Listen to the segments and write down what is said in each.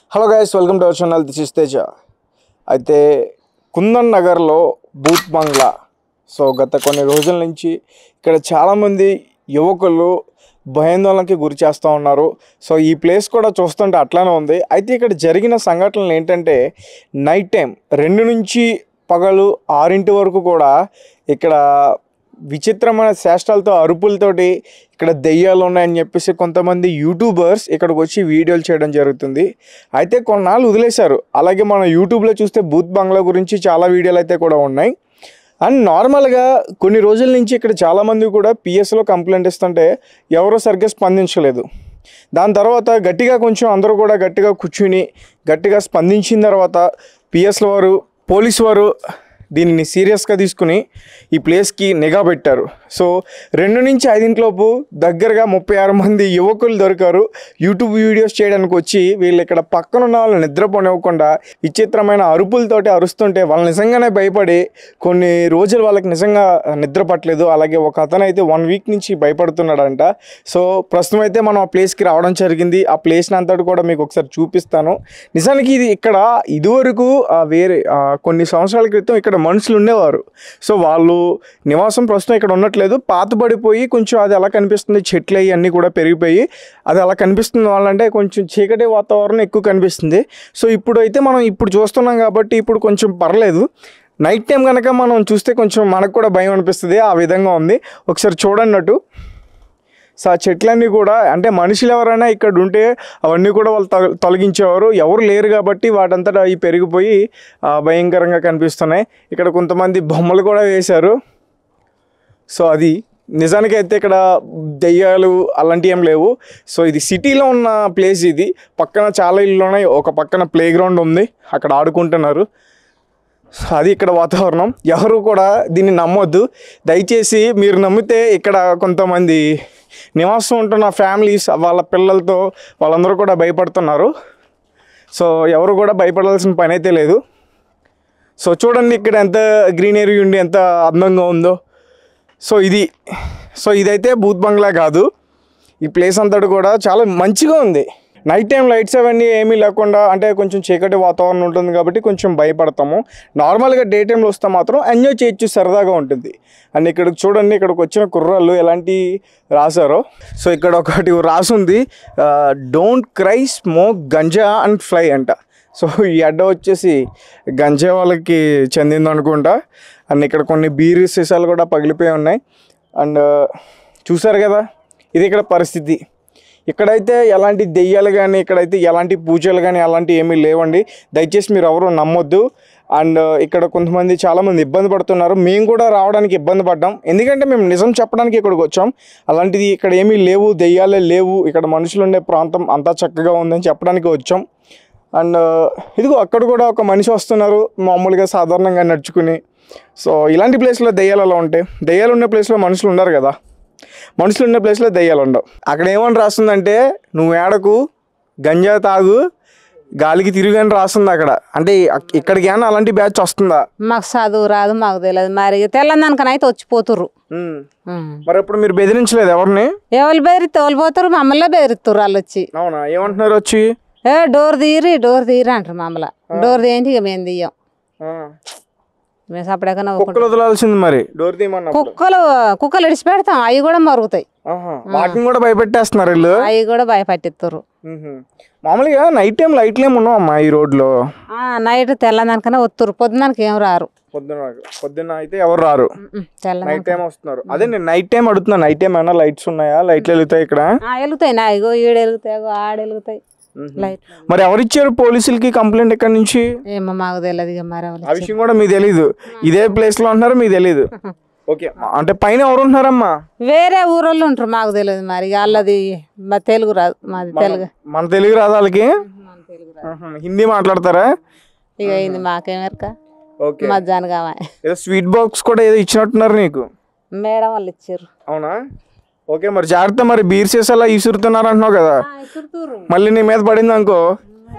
Hello guys welcome to our channel this is Teja అయితే కుందన్ నగర్లో booth బంగ్లా so గత కొన్ని రోజుల నుంచి ఇక్కడ చాలామంది యువకులు భయాందోళనకి గురి చేస్తూ ఉన్నారు సో ఈ ప్లేస్ కూడా చూస్తుంటే అట్లానే ఉంది అయితే ఇక్కడ జరిగిన సంఘటనలు ఏంటంటే నైట్ టైం రెండు నుంచి పగలు ఆరింటి వరకు కూడా ఇక్కడ విచిత్రమైన శాస్త్రాలతో అరుపులతోటి ఇక్కడ దెయ్యాలు ఉన్నాయని చెప్పేసి కొంతమంది యూట్యూబర్స్ ఇక్కడికి వచ్చి వీడియోలు చేయడం జరుగుతుంది అయితే కొన్నాళ్ళు వదిలేశారు అలాగే మన యూట్యూబ్లో చూస్తే బూత్ బంగ్లా గురించి చాలా వీడియోలు అయితే కూడా ఉన్నాయి అండ్ నార్మల్గా కొన్ని రోజుల నుంచి ఇక్కడ చాలామంది కూడా పిఎస్లో కంప్లైంట్ ఇస్తుంటే ఎవరో సరిగ్గా స్పందించలేదు దాని తర్వాత గట్టిగా కొంచెం అందరూ కూడా గట్టిగా కూర్చుని గట్టిగా స్పందించిన తర్వాత పిఎస్ల వారు పోలీస్ వారు దీనిని సీరియస్గా తీసుకుని ఈ ప్లేస్కి నిఘా పెట్టారు సో రెండు నుంచి ఐదింట్లోపు దగ్గరగా ముప్పై ఆరు మంది యువకులు దొరికారు యూట్యూబ్ వీడియోస్ చేయడానికి వచ్చి వీళ్ళు ఇక్కడ పక్కన ఉన్న వాళ్ళు నిద్రపోనివ్వకుండా విచిత్రమైన అరుపులతోటి అరుస్తుంటే వాళ్ళు నిజంగానే భయపడి కొన్ని రోజులు వాళ్ళకి నిజంగా నిద్ర పట్టలేదు అలాగే ఒక అతను అయితే వన్ వీక్ నుంచి భయపడుతున్నాడంట సో ప్రస్తుతం అయితే మనం ఆ ప్లేస్కి రావడం జరిగింది ఆ ప్లేస్ని అంతటి కూడా మీకు ఒకసారి చూపిస్తాను నిజానికి ఇది ఇక్కడ ఇదివరకు ఆ, వేరే ఆ, కొన్ని సంవత్సరాల క్రితం ఇక్కడ మనుషులు ఉండేవారు సో వాళ్ళు నివాసం ప్రస్తుతం ఇక్కడ ఉండట్లేదు పాతబడిపోయి కొంచెం అది ఎలా కనిపిస్తుంది చెట్లు అవి అన్నీ కూడా పెరిగిపోయి అది అలా కనిపిస్తుంది వాళ్ళంటే కొంచెం చీకటి వాతావరణం ఎక్కువ కనిపిస్తుంది సో ఇప్పుడు అయితే మనం ఇప్పుడు చూస్తున్నాం కాబట్టి ఇప్పుడు కొంచెం పర్లేదు నైట్ టైం కనుక మనం చూస్తే కొంచెం మనకు కూడా భయం అనిపిస్తుంది ఆ విధంగా ఉంది ఒకసారి చూడన్నట్టు సో ఆ చెట్లన్నీ కూడా అంటే మనుషులు ఎవరైనా ఇక్కడ ఉంటే అవన్నీ కూడా వాళ్ళు తొల- తొలగించేవారు ఎవరు లేరు కాబట్టి వాటంతటా అవి పెరిగిపోయి ఆ, భయంకరంగా కనిపిస్తున్నాయి ఇక్కడ కొంతమంది బొమ్మలు కూడా వేశారు సో అది నిజానికైతే ఇక్కడ దెయ్యాలు అలాంటివి ఏం లేవు సో ఇది సిటీలో ఉన్న ప్లేస్ ఇది పక్కన చాలా ఇల్లు ఉన్నాయి ఒక పక్కన ప్లే గ్రౌండ్ ఉంది అక్కడ ఆడుకుంటున్నారు సో అది ఇక్కడ వాతావరణం ఎవరు కూడా దీన్ని నమ్మొద్దు దయచేసి మీరు నమ్మితే ఇక్కడ కొంతమంది నివాసం ఉంటున్న ఫ్యామిలీస్ వాళ్ళ పిల్లలతో వాళ్ళందరూ కూడా భయపడుతున్నారు సో ఎవరు కూడా భయపడాల్సిన పని అయితే లేదు సో చూడండి ఇక్కడ ఎంత గ్రీనరీ ఉండి ఎంత అందంగా ఉందో సో ఇది సో ఇదైతే బూత్ బంగ్లా కాదు ఈ ప్లేస్ అంతటి కూడా చాలా మంచిగా ఉంది నైట్ టైం లైట్స్ అవన్నీ ఏమీ లేకుండా అంటే కొంచెం చీకటి వాతావరణం ఉంటుంది కాబట్టి కొంచెం భయపడతాము నార్మల్గా డే టైంలో వస్తే మాత్రం ఎంజాయ్ చేయొచ్చు సరదాగా ఉంటుంది అండ్ ఇక్కడికి చూడండి ఇక్కడికి వచ్చిన కుర్రాళ్ళు ఎలాంటి రాశారో సో ఇక్కడ ఒకటి రాసుంది don't cry smoke ganja and fly అంట సో ఈ అడ్డ వచ్చేసి గంజా వాళ్ళకి చెందింది అనుకుంటా అండ్ ఇక్కడ కొన్ని బీర్ సీసాలు కూడా పగిలిపోయి ఉన్నాయి అండ్ చూసారు కదా ఇది ఇక్కడ పరిస్థితి ఇక్కడైతే ఎలాంటి దెయ్యాలు కానీ ఇక్కడైతే ఎలాంటి పూజలు కానీ అలాంటివి ఏమీ లేవండి దయచేసి మీరు ఎవరు నమ్మొద్దు అండ్ ఇక్కడ కొంతమంది చాలామంది ఇబ్బంది పడుతున్నారు మేము కూడా రావడానికి ఇబ్బంది పడ్డాం ఎందుకంటే మేము నిజం చెప్పడానికి ఇక్కడికి వచ్చాం అలాంటిది ఇక్కడ ఏమీ లేవు దెయ్యాలే లేవు ఇక్కడ మనుషులు ఉండే ప్రాంతం అంతా చక్కగా ఉందని చెప్పడానికి వచ్చాం అండ్ ఇదిగో అక్కడ కూడా ఒక మనిషి వస్తున్నారు మామూలుగా సాధారణంగా నడుచుకుని సో ఇలాంటి ప్లేస్లో దెయ్యాలు అలా ఉంటాయి దెయ్యాలు ఉన్న ప్లేస్లో మనుషులు ఉండరు కదా మనుషులు ఉన్న ప్లేస్లో దెయ్యాలు ఉండవు అక్కడ ఏమని రాస్తుందంటే నువ్వు ఏడకు గంజా తాగు గాలికి తిరిగని రాస్తుంది అక్కడ అంటే అక్- ఇక్కడికి ఏమన్నా అలాంటి బ్యాచ్ వస్తుందా మాకు చదువు రాదు మాకు తెలియదు మరి తెల్లందానికనైతే వచ్చిపోతుర్రు ఉమ్. ఉమ్. మరి ఇప్పుడు మీరు బెదిరించలేదు ఎవరిని ఎవరు బెదిరితే వాళ్ళు పోతారు మమ్మల్ని బెదిరిస్తారు వాళ్ళు వచ్చి అవునా ఏమంటున్నారు వచ్చి ఏ డోర్ తీరి డోర్ తీరి అంటారు మమ్మల్ని డోర్ తీయండి ఇక మేము తీయం ఆ. మేము సపడేకనే కుక్కలు వదలాల్సింది మరి డోర్ తీయమన్నప్పుడు కుక్కలు కుక్కలు ఇడిచి పెడతాం అవి కూడా మరుగుతాయి ఆహా. వాటిని కూడా భయపెట్టేస్తున్నారు వీళ్ళు అవి కూడా భయపట్టిస్తారు మ్మ్. మామూలుగా నైట్ టైం లైట్లు ఏమి ఉన్నావు అమ్మా ఈ రోడ్లో నైట్ తెల్లందానికనే వస్తారు పొద్దునానికి ఏం రారు పొద్దున పొద్దున్న అయితే ఎవరు రారు నైట్ తెల్లందానికి టైం వస్తున్నారు అదే నేను నైట్ టైం అడుగుతున్నా నైట్ టైం ఏమైనా లైట్స్ ఉన్నాయా లైట్లు వెళ్తాయి ఇక్కడ వెలుగుతాయి నా ఇగో ఈడ వెలుగుతాయి ఇగో ఆడ వెలుగుతాయి లైట్ మరి ఎవరు ఇచ్చారు పోలీసులకి కంప్లైంట్ ఎక్కడి నుంచి ఏమో మాకు తెలియదు ఇక మరి ఎవరు ఆ విషయం కూడా మీకు తెలీదు ఇదే ప్లేస్ లో ఉంటున్నారు మీకు తెలీదు ఓకే అంటే పైన ఎవరు ఉంటున్నారమ్మా వేరే ఊరోళ్ళు ఉంటారు మాకు తెలియదు మరి ఇక వాళ్ళది మా తెలుగు రాదు మాది తెలుగు మన తెలుగు రాదు వాళ్ళకి ఆహా. హిందీ మాట్లాడతారా ఇక అయింది మాకేమెరక ఓకే మధ్యాహ్నం కావాలి ఏదో స్వీట్ బాక్స్ కూడా ఏదో ఇచ్చినట్టున్నారు నీకు మేడం వాళ్ళు ఇచ్చారు అవునా ఓకే మరి జాగ్రత్త మరి బీర్ సీసాలా ఇసురుతున్నారు అంటున్నావు కదా మళ్ళీ నీ మీద పడింది అనుకో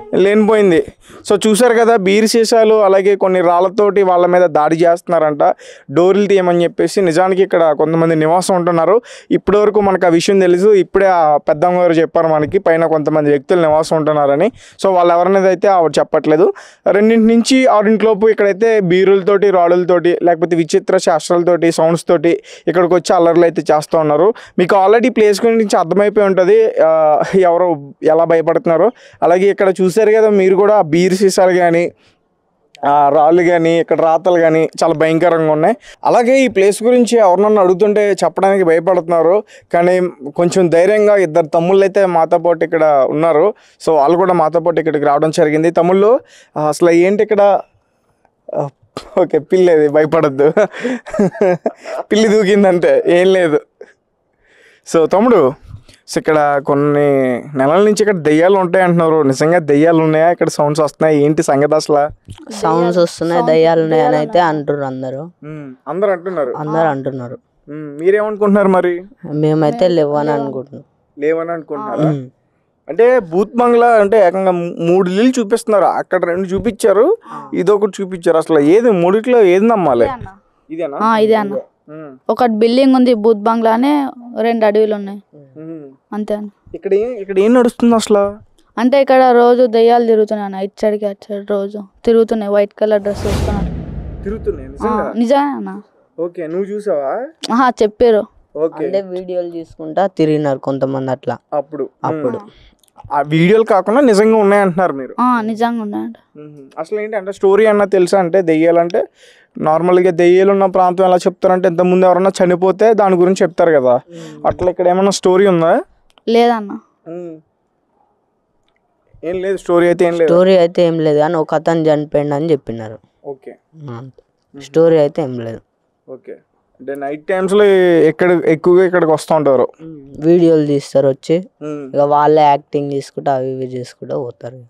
లేనిపోయింది సో చూసారు కదా బీర్ సీసాలు అలాగే కొన్ని రాళ్ళతోటి వాళ్ళ మీద దాడి చేస్తున్నారంట డోర్లు తీయమని చెప్పేసి నిజానికి ఇక్కడ కొంతమంది నివాసం ఉంటున్నారు ఇప్పటివరకు మనకు ఆ విషయం తెలుసు ఇప్పుడే ఆ పెద్దమ్మ గారు చెప్పారు మనకి పైన కొంతమంది వ్యక్తులు నివాసం ఉంటున్నారని సో వాళ్ళు ఎవరినైతే అయితే ఆవిడ చెప్పట్లేదు రెండింటి నుంచి ఆరింటిలోపు ఇక్కడైతే బీరులతోటి రాడులతోటి లేకపోతే విచిత్ర శాస్త్రాలతోటి సౌండ్స్ తోటి ఇక్కడికి వచ్చి అల్లర్లు అయితే చేస్తూ ఉన్నారు మీకు ఆల్రెడీ ప్లేస్ గురించి అర్థమైపోయి ఉంటుంది ఆ, ఎవరు ఎలా భయపడుతున్నారో అలాగే ఇక్కడ చూసారు కదా మీరు కూడా ఆ బీర్ సీసాలు కానీ ఆ రాళ్ళు కానీ ఇక్కడ రాతలు కానీ చాలా భయంకరంగా ఉన్నాయి అలాగే ఈ ప్లేస్ గురించి ఎవరినన్నా అడుగుతుంటే చెప్పడానికి భయపడుతున్నారు కానీ కొంచెం ధైర్యంగా ఇద్దరు తమ్ముళ్ళు అయితే మాతో పాటు ఇక్కడ ఉన్నారు సో వాళ్ళు కూడా మాతో పాటు ఇక్కడికి రావడం జరిగింది తమ్ముళ్ళు ఆ, అసలు ఏంటి ఇక్కడ ఆ, ఓకే పిల్లి అది భయపడద్దు పిల్లి దూకిందంటే ఏం లేదు సో తమ్ముడు సో ఇక్కడ కొన్ని నెలల నుంచి ఇక్కడ దెయ్యాలు ఉంటాయి అంటున్నారు నిజంగా దెయ్యాలు ఉన్నాయా ఇక్కడ సౌండ్స్ వస్తున్నాయి ఏంటి సంగతి అసలు సౌండ్స్ వస్తున్నాయి దయ్యాలు ఉన్నాయి అని అయితే అంటున్నారు అందరూ అందరు అంటున్నారు అందరు అంటున్నారు మ్మ్. మీరేమనుకుంటున్నారు మరి మేమైతే లేవని అనుకుంటున్నాం లేవని అనుకుంటున్నారు ఉమ్. అంటే బూత్ బంగ్లా అంటే ఏకంగా మూ- మూడు ఇల్లు చూపిస్తున్నారు అక్కడ రెండు చూపించారు ఇదొకటి చూపించారు అసలు ఏది మూడిట్లో ఏది నమ్మాలి ఇదేనా ఆ, ఇదే అన్న మ్మ్. ఒకటి బిల్డింగ్ ఉంది బూత్ బంగ్లానే రెండు అడవిలు ఉన్నాయి మ్మ్. అంతే అన్న ఇక్కడ ఏం ఇక్కడ ఏం నడుస్తుంది అసలు అంటే ఇక్కడ రోజు దెయ్యాలు తిరుగుతున్నాయి అన్న ఇటు సైడ్కి అటు సైడ్ రోజు తిరుగుతున్నాయి వైట్ కలర్ డ్రెస్ వేసుకున్నారు తిరుగుతున్నాయి ఆ, నిజంగా నిజమే అన్న ఓకే నువ్వు చూసావా ఆహా చెప్పారు ఓకే అంటే వీడియోలు తీసుకుంటా తిరిగినారు కొంతమంది అట్లా అప్పుడు అప్పుడు మ్మ్. ఆ వీడియోలు కాకుండా నిజంగా ఉన్నాయంటున్నారు మీరు ఆ, నిజంగా ఉన్నాయంట మ్మ్. అసలు ఏంటి అంటే స్టోరీ అన్న తెలుసా అంటే దెయ్యాలంటే నార్మల్గా దెయ్యాలు ఉన్న ప్రాంతం ఎలా చెప్తారంటే ఇంతకుముందు ఎవరన్నా చనిపోతే దాని గురించి చెప్తారు కదా అట్లా ఇక్కడ ఏమన్నా స్టోరీ ఉందా లేదన్న ఏం లేదు స్టోరీ అయితే ఏం లేదు స్టోరీ అయితే ఏం లేదు కానీ ఒక అతను చనిపోయిండు అని చెప్పినారు ఓకే అంతే స్టోరీ అయితే ఏం లేదు ఓకే అంటే నైట్ టైమ్స్లో ఎక్కడ ఎక్కువగా ఇక్కడికి వస్తూ ఉంటారు వీడియోలు తీస్తారు వచ్చి ఇక వాళ్ళే యాక్టింగ్ చేసుకుంటూ అవి ఇవి చేసుకుంటూ పోతారు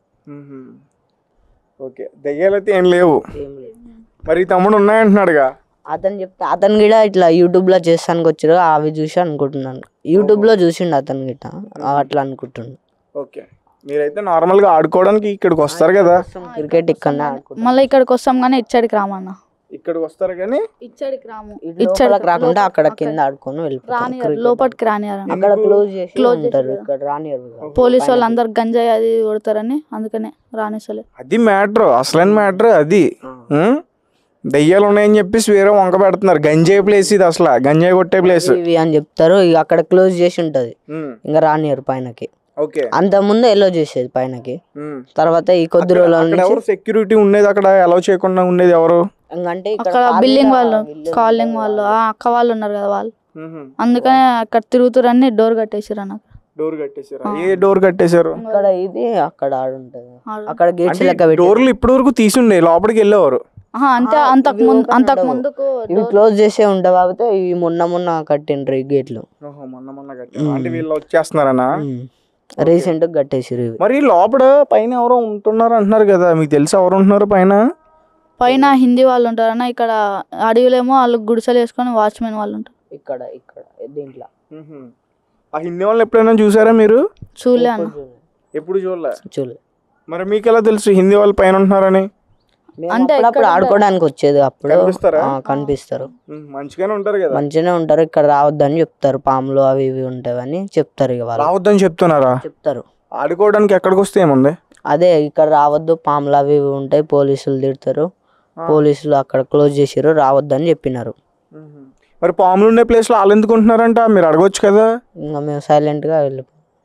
ఓకే దెయ్యాలు అయితే ఏం లేవు ఏం లేదు మరి ఈ తమ్ముడు ఉన్నాయంటున్నాడుగా అతను చెప్తే అతను కూడా ఇట్లా యూట్యూబ్ లో చేస్తానికి వచ్చారు అవి చూసి అనుకుంటున్నాను యూట్యూబ్ లో చూసిండు అతను గిట్ట అట్లా అనుకుంటుండు ఓకే మీరైతే నార్మల్గా ఆడుకోవడానికి ఇక్కడికి వస్తారు కదా క్రికెట్ ఇక్కడనే ఆడుకుంటాం మళ్ళీ ఇక్కడికి వస్తాం కానీ ఇటు సైడ్కి రామన్న ఇక్కడికి వస్తారు కానీ ఇటు సైడ్కి రాము లోపలికి రాకుండా అక్కడ కింద ఆడుకొని వెళ్ళిపోతాం రానియరు cricket. లోపలికి రానియరు అన్న. అక్కడ క్లోజ్ చేసి Close ఉంటారు ఇక్కడ రానియరు ఇక. పోలీసు వాళ్ళు అందరు గంజాయి అది కొడతారని అందుకనే రానిసలే అది మ్యాటర్ అసలైన మ్యాటర్ అది ఉం? దెయ్యాలు ఉన్నాయని చెప్పేసి వేరే వంక పెడుతున్నారు గంజాయి ప్లేస్ ఇది అసలు గంజాయి కొట్టే ప్లేస్ ఇవి అని చెప్తారు ఇక అక్కడ క్లోజ్ చేసి ఉంటది ఇంకా రానియరు పైనకి ఓకే అంత ముందు ఎల్లో చేసేది పైనకి తర్వాత ఈ కొద్ది రోజుల అక్కడ నుంచి ఎవరు సెక్యూరిటీ ఉండేది అక్కడ అలౌ చేయకుండా ఉండేది ఎవరు ఇంకంటే ఇక్కడ అక్కడ ఖాళీగా బిల్డింగ్ వాళ్ళు ఇల్లు కాలింగ్ వాళ్ళు ఆ అక్క వాళ్ళు ఉన్నారు కదా వాళ్ళు అందుకనే అక్కడ తిరుగుతురని డోర్ కట్టేసారు అన్న డోర్ కట్టేశారు ఏ డోర్ కట్టేశారు ఇక్కడ ఇది అక్కడ ఆడుంటది ఆడు. అక్కడ గేట్స్ లెక్క పెట్టి డోర్లు ఇప్పటి వరకు తీసుండే లోపలికి వెళ్ళేవారు ఆహా, అంతే ఆ, అంతకు ఇవి ముందు open అంతకు ఉండవు. ముందుకు ఇవి క్లోజ్ చేసే ఉంటాయి కాకపోతే ఇవి మొన్న మొన్న కట్టిండ్రు ఈ గేట్లు ఓహో మొన్న మొన్న కట్టారు అంటే వీళ్ళు వచ్చేస్తున్నారనా రీసెంట్ గా కట్టేసిరు ఇవి మరి లోపల పైన ఎవరో ఉంటున్నారు అంటున్నారు కదా మీకు తెలుసు ఎవరు ఉంటున్నారు పైన పైన హిందీ వాళ్ళు ఉంటారు అన్న ఇక్కడ అడవిలేమో వాళ్ళు గుడిసెలు వేసుకొని వాచ్మెన్ వాళ్ళు ఉంటారు ఇక్కడ ఇక్కడ దీంట్లో ఆ హిందీ వాళ్ళని ఎప్పుడైనా చూసారా మీరు చూలే అన్న ఎప్పుడు చూడలే చూడు మరి మీకు ఎలా తెలుసు హిందీ వాళ్ళు పైన ఉంటున్నారని మేము అంటే అప్పుడప్పుడు ఇక్కడ ఆడుకోవడానికి వచ్చేది అప్పుడు కనిపిస్తారా? ఆ, కనిపిస్తారు ఉమ్, మంచిగానే ఉంటారు కదా మంచిగానే ఉంటారు ఇక్కడ రావద్దని చెప్తారు పాములు అవి ఇవి ఉంటాయని చెప్తారు ఇక వాళ్ళు రావద్దని చెప్తున్నారా చెప్తారు ఆడుకోవడానికి ఎక్కడికి వస్తే ఏముంది అదే ఇక్కడ రావద్దు పాములు అవి ఇవి ఉంటాయి పోలీసులు తిడతారు పోలీసులు అక్కడ క్లోజ్ చేసిర్రు రావద్దని చెప్పినారు మరి పాములు ఉండే ప్లేస్లో వాళ్ళు ఎందుకు ఉంటున్నారంట మీరు అడగొచ్చు కదా ఇంకా మేము సైలెంట్ గా వెళ్ళి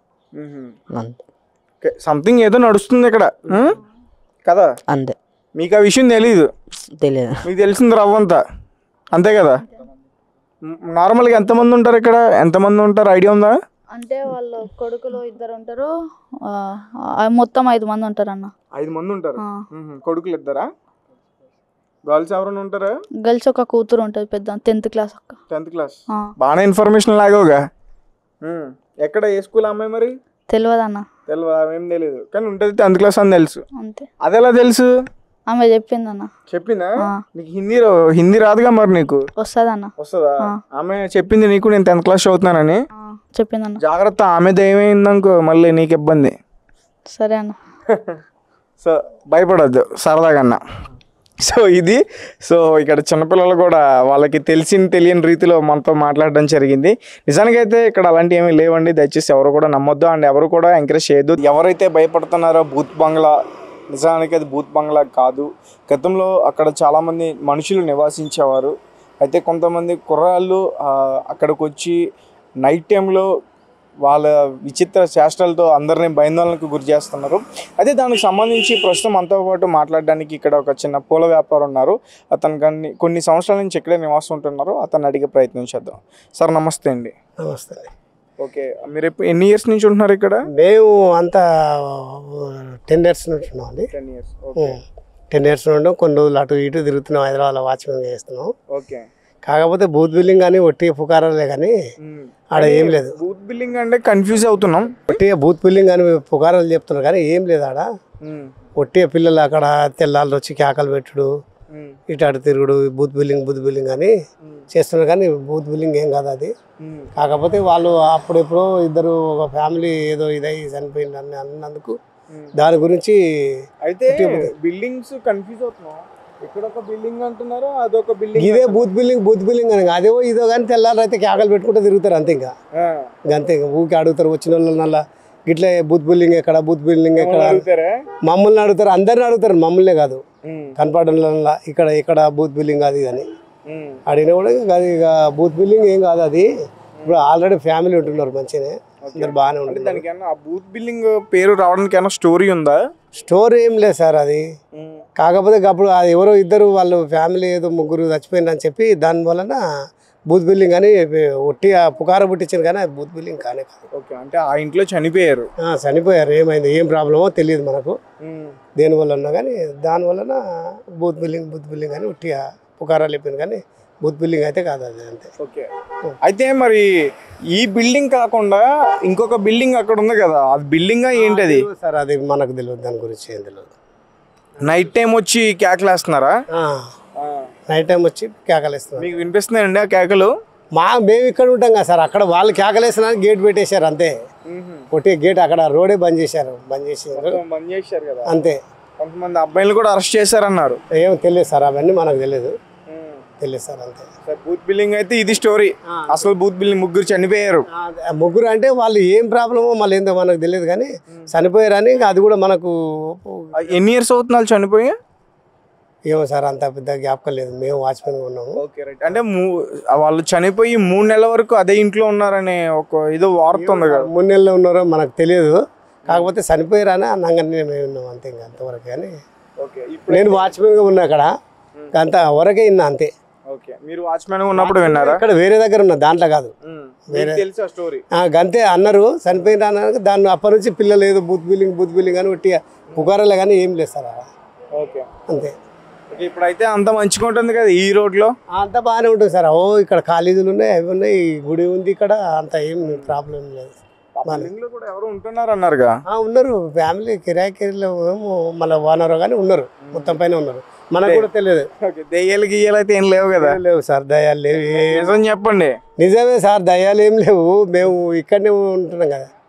అంతే సంథింగ్ ఏదో నడుస్తుంది ఇక్కడ ఉమ్? కదా అంతే మీకు ఆ విషయం తెలీదు తెలియదు మీకు తెలిసింది రవ్వంతా అంతే కదా మ్, నార్మల్గా ఎంతమంది ఉంటారు ఇక్కడ ఎంతమంది ఉంటారు ఐడియా ఉందా అంటే వాళ్ళు కొడుకులు ఇద్దరు ఉంటారు ఆ, ఆ, మొత్తం ఐదు మంది ఉంటారు అన్న ఐదు మంది ఉంటారు ఆ. మ్మ్. కొడుకులు ఇద్దరా గర్ల్స్ ఎవరైనా ఉంటారా గర్ల్స్ ఒక కూతురు ఉంటుంది పెద్ద టెన్త్ క్లాస్ అక్క టెన్త్ క్లాస్ ఆ, బాగానే ఇన్ఫర్మేషన్ లాగోగా మ్మ్. ఎక్కడ ఏ స్కూల్ అమ్మాయి మరి తెలియదు అన్న తెలియదు ఏం తెలియదు కానీ ఉంటుంది టెన్త్ క్లాస్ అని తెలుసు అంతే అది ఎలా తెలుసు ఆమె చెప్పింది అన్న చెప్పిందా ఆ. నీకు హిందీ రా- హిందీ రాదుగా మరి నీకు వస్తుంది అన్న వస్తుందా ఆ. ఆమె చెప్పింది నీకు నేను టెన్త్ క్లాస్ చదువుతున్నానని ఆ, చెప్పింది అన్న జాగ్రత్త ఆమె దయమైందనుకో మళ్ళీ నీకు ఇబ్బంది సరే అన్న సో భయపడద్దు సరదాగా సో ఇది సో ఇక్కడ చిన్నపిల్లలు కూడా వాళ్ళకి తెలిసిన తెలియని రీతిలో మనతో మాట్లాడడం జరిగింది నిజానికైతే ఇక్కడ అలాంటివి ఏమీ లేవండి దయచేసి ఎవరు కూడా నమ్మొద్దు అండ్ ఎవరు కూడా ఎంకరేజ్ చేయొద్దు ఎవరైతే భయపడుతున్నారో భూత్ బంగ్లా నిజానికి అది భూత్ బంగ్లా కాదు గతంలో అక్కడ చాలామంది మనుషులు నివాసించేవారు అయితే కొంతమంది కుర్రాళ్ళు ఆ, అక్కడికి వచ్చి నైట్ టైంలో వాళ్ళ విచిత్ర చేష్టలతో అందరినీ భయాందోళనకు గురి చేస్తున్నారు అయితే దానికి సంబంధించి ప్రస్తుతం మనతో పాటు మాట్లాడడానికి ఇక్కడ ఒక చిన్న పూల వ్యాపారం ఉన్నారు అతను కొన్ని కొన్ని సంవత్సరాల నుంచి ఇక్కడే నివాసం ఉంటున్నారు అతను అడిగే ప్రయత్నం చేద్దాం సార్ నమస్తే అండి నమస్తే ఓకే మీరు ఎప్పుడు ఎన్ని ఇయర్స్ నుంచి ఉంటున్నారు ఇక్కడ మేము అంతా టెన్ ఇయర్స్ నుంచి ఉన్నాం అండి టెన్ ఇయర్స్ టెన్ ఇయర్స్ నుండి కొన్ని రోజులు అటు ఇటు తిరుగుతున్నాం హైదరాబాద్లో వాచ్మెన్ చేస్తున్నాం ఓకే కాకపోతే బూత్ బిల్డింగ్ కానీ ఒట్టి పుకారాలే కానీ ఆడ ఏం లేదు బూత్ బిల్డింగ్ అంటే కన్ఫ్యూజ్ అవుతున్నాం ఒట్టి బూత్ బిల్డింగ్ అని పుకారాలు చెప్తున్నారు కానీ ఏం లేదు ఆడ ఒట్టి పిల్లలు అక్కడ తెల్లాళ్ళు వచ్చి కేకలు పెట్టుడు ఇటు అటు తిరుగుడు బూత్ బిల్డింగ్ బూత్ బిల్డింగ్ అని చేస్తున్నారు కానీ బూత్ బిల్డింగ్ ఏం కాదు అది కాకపోతే వాళ్ళు అప్పుడెప్పుడో ఇద్దరు ఒక ఫ్యామిలీ ఏదో ఇదై చనిపోయింది అని అన్నందుకు దాని గురించి అయితే బిల్డింగ్స్ కన్ఫ్యూజ్ అవుతున్నాం ఇక్కడ ఒక బిల్డింగ్ అంటున్నారు అదొక బిల్డింగ్ ఇదే బూత్ బిల్డింగ్ బూత్ బిల్డింగ్ అని అదేవో ఇదో కానీ తెల్లారు అయితే కేకలు పెట్టుకుంటూ తిరుగుతారు అంతే ఇంకా ఇంకా అంతే ఇంకా ఊరికి అడుగుతారు వచ్చిన వాళ్ళు నల్ల గిట్ల బూత్ బిల్డింగ్ ఎక్కడ బూత్ బిల్డింగ్ ఎక్కడ అని. అడుగుతారా మమ్మల్ని అడుగుతారు అందరిని అడుగుతారు మమ్మల్నే కాదు కనపడడం ఇక్కడ ఇక్కడ బూత్ బిల్డింగ్ అది ఇది అని అడిగినా కూడా ఇక అది ఇక బూత్ బిల్డింగ్ ఏం కాదు అది ఇప్పుడు ఆల్రెడీ ఫ్యామిలీ ఉంటున్నారు మంచిగానే అందరు బాగానే అంటే ఉంటున్నారు దానికి ఏమన్నా ఆ బూత్ బిల్డింగ్ పేరు రావడానికి ఏమన్నా స్టోరీ ఉందా స్టోరీ ఏం లేదు సార్ అది కాకపోతే అప్పుడు అది ఎవరో ఇద్దరు వాళ్ళు ఫ్యామిలీ ఏదో ముగ్గురు చచ్చిపోయింది అని చెప్పి దాని వలన బూత్ బిల్డింగ్ అని ఒట్టి ఆ పుకార పుట్టించారు కానీ అది బూత్ బిల్డింగ్ కానే కాదు ఓకే అంటే ఆ ఇంట్లో చనిపోయారు ఆ, చనిపోయారు ఏమైంది ఏం ప్రాబ్లమో తెలియదు మనకు దేని వల్ల ఉన్నా కానీ దాని వలన బూత్ బిల్డింగ్ బూత్ బిల్డింగ్ అని ఉట్టి పుకారాలు చెప్పింది కానీ బూత్ బిల్డింగ్ అయితే కాదు అది అంతే ఓకే అయితే మరి ఈ బిల్డింగ్ కాకుండా ఇంకొక బిల్డింగ్ అక్కడ ఉంది కదా అది బిల్డింగ్ ఏంటది సార్ అది మనకు తెలియదు దాని గురించి ఏం తెలియదు నైట్ టైం వచ్చి కేకలేస్తున్నారా నైట్ టైం వచ్చి కేకలేస్తున్నారు మీకు వినిపిస్తున్నాయండి ఆ కేకలు మా మేము ఇక్కడ ఉంటాం కదా సార్ అక్కడ వాళ్ళు కేకలేసిన గేట్ పెట్టేశారు అంతే ఒకటి గేట్ అక్కడ రోడే బంద్ చేశారు బంద్ చేసారు బంద్ చేశారు కదా అంతే కొంతమంది అబ్బాయిలు కూడా అరెస్ట్ చేశారన్నారు ఏం తెలియదు సార్ అవన్నీ మనకు తెలియదు తెలియదు సార్ అంతే బూత్ బిల్డింగ్ అయితే ఇది స్టోరీ అసలు బూత్ బిల్డింగ్ ముగ్గురు చనిపోయారు ఆ ముగ్గురు అంటే వాళ్ళు ఏం ప్రాబ్లమో మళ్ళీ ఏందో మనకు తెలియదు కానీ చనిపోయారని ఇంకా అది కూడా మనకు ఆ, ఎన్ని ఇయర్స్ అవుతుంది వాళ్ళు చనిపోయి ఏమో సార్ అంత పెద్ద జ్ఞాపకం లేదు మేము వాచ్మెన్ ఉన్నాము ఓకే రైట్ అంటే మూ- వాళ్ళు చనిపోయి మూడు నెలల వరకు అదే ఇంట్లో ఉన్నారనే ఒక ఏదో వార్త ఉంది కదా మూడు నెలలు ఉన్నారో మనకు తెలియదు కాకపోతే చనిపోయారని అన్నంగానే మేము ఉన్నాం అంతే ఇంకా అంతవరకు కానీ ఓకే ఇప్పుడు నేను వాచ్మెన్గా ఉన్నా అక్కడ అంత వరకే విన్నా అంతే ఓకే మీరు వాచ్మెన్ ఉన్నప్పుడు విన్నారా అక్కడ వేరే దగ్గర ఉన్నా దాంట్లో కాదు మీకు తెలుసు ఆ స్టోరీ ఆ, గంతే అన్నారు చనిపోయిన అన్నారు దాన్ని అప్పటి నుంచి పిల్లలు ఏదో బూత్ బిల్డింగ్ బూత్ బిల్డింగ్ అని ఒట్టి పుకారాలే కానీ ఏం లేదు సార్ ఆడ. ఓకే అంతే ఓకే ఇప్పుడైతే అంత మంచిగా ఉంటుంది కదా ఈ రోడ్లో అంతా బాగానే ఉంటుంది సార్ ఓ ఇక్కడ కాలేజీలు ఉన్నాయి అవి ఉన్నాయి ఈ గుడి ఉంది ఇక్కడ అంత ఏం ప్రాబ్లం లేదు బిల్డింగ్ లో కూడా ఎవరు ఉంటున్నారు అన్నారుగా ఆ, ఉన్నారు ఫ్యామిలీ కిరాయికిరీలో ఏమో మళ్ళీ ఓనర్ కానీ ఉన్నారు మొత్తం పైన ఉన్నారు మనకు కూడా తెలియదు ఓకే దెయ్యాలు గియ్యాలు అయితే ఏం లేవు కదా ఏం లేవు సార్ దయాలు లేవు ఏ- నిజం చెప్పండి నిజమే సార్ దయాలు ఏం లేవు మేము ఇక్కడనే ఉంటున్నాం కదా